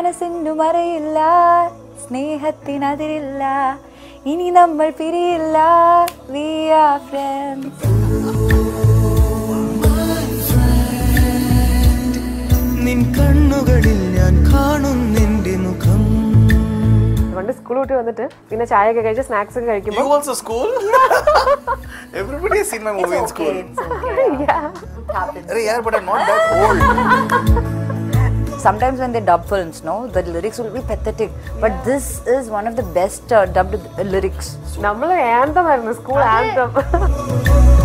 മനസ്സിനു മറയില്ല സ്നേഹത്തിനതിരില്ല ഇനി നമ്മൾ പിരിയില്ല വി ആർ ഫ്രണ്ട്സ് നിൻ കണ്ണുകളിൽ ഞാൻ കാണും നിന്റെ മുഖം പണ്ട് സ്കൂൾ വിട്ട് വന്നിട്ട് പിന്നെ ചായയൊക്കെ കഴിച്ച് സ്നാക്സ് ഒക്കെ You കഴിക്കുമ്പോൾ also school? Everybody has seen my movie in school. Arey, yeah, but I'm not that old. Sometimes when they dub films, no, the lyrics will be pathetic. But this is one of the best uh, dubbed uh, lyrics. നമ്മൾ anthem ആയിരുന്നു school anthem